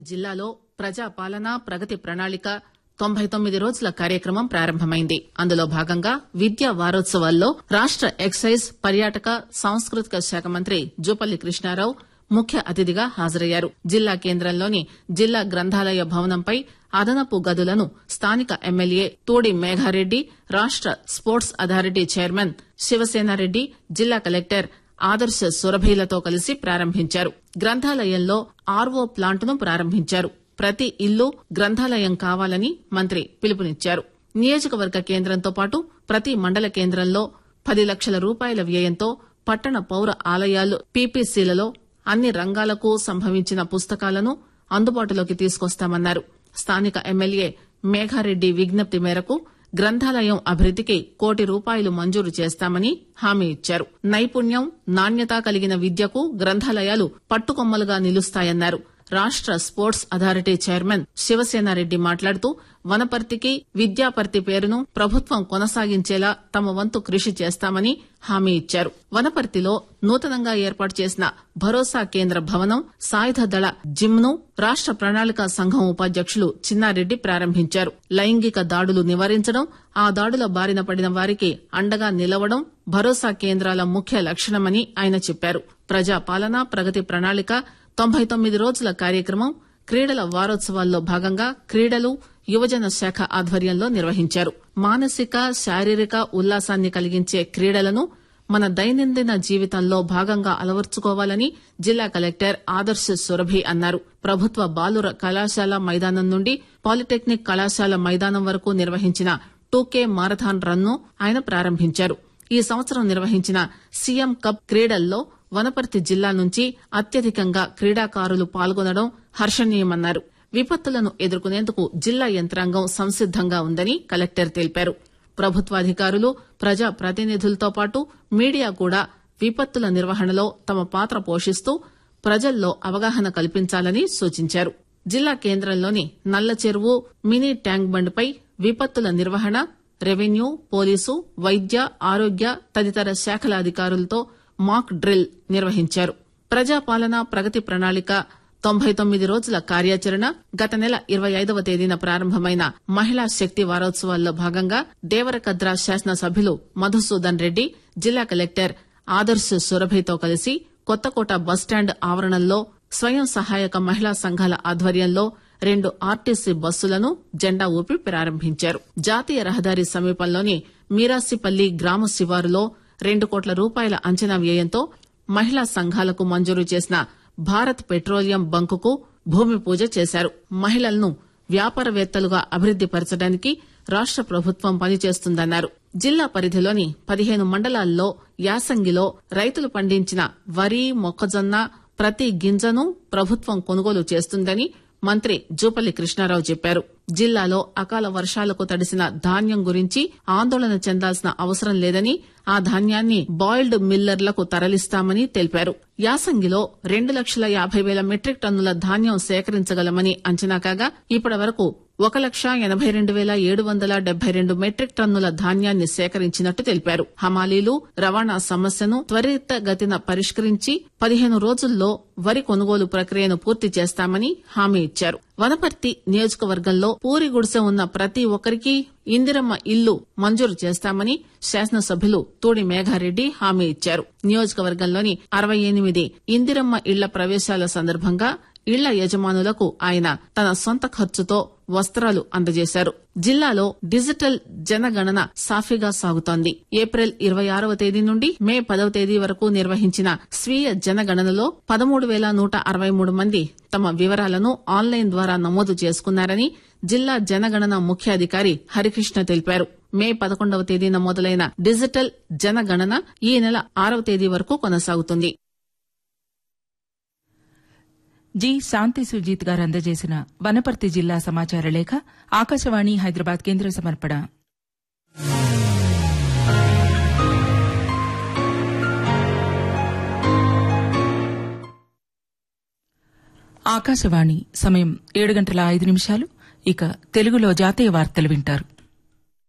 జిల్లాలో ప్రజాపాలన ప్రగతి ప్రణాళిక తొంభై తొమ్మిది రోజుల కార్యక్రమం ప్రారంభమైంది అందులో భాగంగా విద్యా వారోత్సవాల్లో రాష్ట ఎక్సైజ్ పర్యాటక సాంస్కృతిక శాఖ మంత్రి జూపల్లి కృష్ణారావు ముఖ్య అతిథిగా హాజరయ్యారు జిల్లా కేంద్రంలోని జిల్లా గ్రంథాలయ భవనంపై అదనపు గదులను స్థానిక ఎమ్మెల్యే తూడి మేఘారెడ్డి రాష్ట స్పోర్ట్స్ అథారిటీ చైర్మన్ శివసేనారెడ్డి జిల్లా కలెక్టర్ ఆదర్శ సురభిలతో కలిసి ప్రారంభించారు గ్రంథాలయంలో ఆర్వో ప్లాంటును ప్రారంభించారు ప్రతి ఇల్లు గ్రంథాలయం కావాలని మంత్రి పిలుపునిచ్చారు నియోజకవర్గ కేంద్రంతో పాటు ప్రతి మండల కేంద్రంలో పది లక్షల రూపాయల వ్యయంతో పట్టణ పౌర ఆలయాలు పీపీసీలలో అన్ని రంగాలకు సంభవించిన పుస్తకాలను అందుబాటులోకి తీసుకొస్తామన్నారు స్థానిక ఎమ్మెల్యే మేఘారెడ్డి విజ్ఞప్తి మేరకు గ్రంథాలయం అభివృద్దికి కోటి రూపాయలు మంజూరు చేస్తామని హామీ ఇచ్చారు నైపుణ్యం నాణ్యత కలిగిన విద్యకు గ్రంథాలయాలు పట్టుకొమ్మలుగా నిలుస్తాయన్నారు రాష్ట స్పోర్ట్స్ అథారిటీ చైర్మన్ శివసేనారెడ్డి మాట్లాడుతూ వనపర్తికి విద్యాపర్తి పేరును ప్రభుత్వం కొనసాగించేలా తమ వంతు కృషి చేస్తామని హామీ ఇచ్చారు వనపర్తిలో నూతనంగా ఏర్పాటు చేసిన భరోసా కేంద్ర భవనం సాయుధ దళ జిమ్ ను రాష్ట ప్రణాళిక సంఘం ఉపాధ్యకులు చిన్నారెడ్డి ప్రారంభించారు లైంగిక దాడులు నివారించడం ఆ దాడుల బారిన పడిన వారికి అండగా నిలవడం భరోసా కేంద్రాల ముఖ్య లక్షణమని ఆయన చెప్పారు ప్రజాపాలన ప్రగతి ప్రణాళిక తొంభై తొమ్మిది రోజుల కార్యక్రమం క్రీడల వారోత్సవాల్లో భాగంగా క్రీడలు యువజన శాఖ ఆధ్వర్యంలో నిర్వహించారు మానసిక శారీరక ఉల్లాసాన్ని కలిగించే క్రీడలను మన దైనందిన జీవితంలో భాగంగా అలవర్చుకోవాలని జిల్లా కలెక్టర్ ఆదర్శ సురభి అన్నారు ప్రభుత్వ బాలుర కళాశాల మైదానం నుండి పాలిటెక్నిక్ కళాశాల మైదానం వరకు నిర్వహించిన టూకే మారథాన్ రన్ ను ఆయన ప్రారంభించారు ఈ సంవత్సరం నిర్వహించిన సీఎం కప్ క్రీడల్లో వనపర్తి జిల్లా నుంచి అత్యధికంగా క్రీడాకారులు పాల్గొనడం హర్షణీయమన్నారు విపత్తులను ఎదుర్కొనేందుకు జిల్లా యంత్రాంగం సంసిద్దంగా ఉందని కలెక్టర్ తెలిపారు ప్రభుత్వాధికారులు ప్రజా ప్రతినిధులతో పాటు మీడియా కూడా విపత్తుల నిర్వహణలో తమ పాత్ర పోషిస్తూ ప్రజల్లో అవగాహన కల్పించాలని సూచించారు జిల్లా కేంద్రంలోని నల్ల చెరువు మినీ ట్యాంక్ బండ్పై విపత్తుల నిర్వహణ రెవెన్యూ పోలీసు వైద్య ఆరోగ్య తదితర శాఖల అధికారులతో మాక్ డ్రిల్ నిర్వహించారు ప్రజాపాలన ప్రగతి ప్రణాళిక తొంభై తొమ్మిది రోజుల కార్యాచరణ గత నెల ఇరవై ఐదవ తేదీన ప్రారంభమైన మహిళా శక్తి వారోత్సవాల్లో భాగంగా దేవరకద్ర శాసనసభ్యులు మధుసూదన్ రెడ్డి జిల్లా కలెక్టర్ ఆదర్శ సురభితో కలిసి కొత్తకోట బస్టాండ్ ఆవరణలో స్వయం సహాయక మహిళా సంఘాల ఆధ్వర్యంలో రెండు ఆర్టీసీ బస్సులను జెండా ఊపి ప్రారంభించారు జాతీయ రహదారి సమీపంలోని మీరాసిపల్లి గ్రామ శివారులో రెండు కోట్ల రూపాయల అంచనా వ్యయంతో మహిళా సంఘాలకు మంజూరు చేసిన భారత్ పెట్రోలియం బంకుకు భూమి పూజ చేశారు మహిళలను వ్యాపారవేత్తలుగా అభివృద్ది పరచడానికి రాష్ట ప్రభుత్వం పనిచేస్తుందన్నారు జిల్లా పరిధిలోని పదిహేను మండలాల్లో యాసంగిలో రైతులు పండించిన వరి మొక్కజొన్న ప్రతి గింజను ప్రభుత్వం కొనుగోలు చేస్తుందని మంత్రి జూపల్లి కృష్ణారావు చెప్పారు జిల్లాలో అకాల వర్షాలకు తడిసిన ధాన్యం గురించి ఆందోళన చెందాల్సిన అవసరం లేదని ఆ ధాన్యాన్ని బాయిల్డ్ మిల్లర్లకు తరలిస్తామని తెలిపారు యాసంగిలో రెండు లక్షల యాభై వేల మెట్రిక్ టన్నుల ధాన్యం సేకరించగలమని అంచనా కాగా ఇప్పటి వరకు ఒక లక్ష ఎనబై రెండు వేల ఏడు వందల డెబ్బై రెండు మెట్రిక్ టన్నుల ధాన్యాన్ని సేకరించినట్టు తెలిపారు హమాలీలు రవాణా సమస్యను త్వరితగతిన పరిష్కరించి పదిహేను రోజుల్లో వరి కొనుగోలు ప్రక్రియను పూర్తి చేస్తామని హామీ ఇచ్చారు వనపర్తి నియోజకవర్గంలో పూరి గుడిసె ఉన్న ప్రతి ఒక్కరికి ఇందిరమ్మ ఇల్లు మంజూరు చేస్తామని శాసనసభ్యులు తూడి మేఘారెడ్డి హామీ ఇచ్చారు నియోజకవర్గంలోని అరవై ఎనిమిది ఇందిరమ్మ ఇళ్ల ప్రవేశాల సందర్భంగా ఇళ్ల యజమానులకు ఆయన తన సొంత ఖర్చుతో వస్త్రాలు అందజేశారు జిల్లాలో డిజిటల్ జనగణన సాఫీగా సాగుతోంది ఏప్రిల్ ఇరవై ఆరవ తేదీ నుండి మే పదవ తేదీ వరకు నిర్వహించిన స్వీయ జనగణనలో పదమూడు వేల నూట అరవై మూడు మంది తమ వివరాలను ఆన్లైన్ ద్వారా నమోదు చేసుకున్నారని జిల్లా జనగణన ముఖ్యాధికారి హరికృష్ణ తెలిపారు మే పదకొండవ తేదీన మొదలైన డిజిటల్ జనగణన ఈ నెల ఆరవ తేదీ వరకు కొనసాగుతుంది జి శాంతి సుజీత్ గారు అందజేసిన వనపర్తి జిల్లా సమాచార లేఖ ఆకాశవాణి హైదరాబాద్ కేంద్ర సమర్పణ ఆకాశవాణి సమయం ఏడు గంటల ఐదు నిమిషాలు ఇక తెలుగులో జాతీయ వార్తలు వింటారు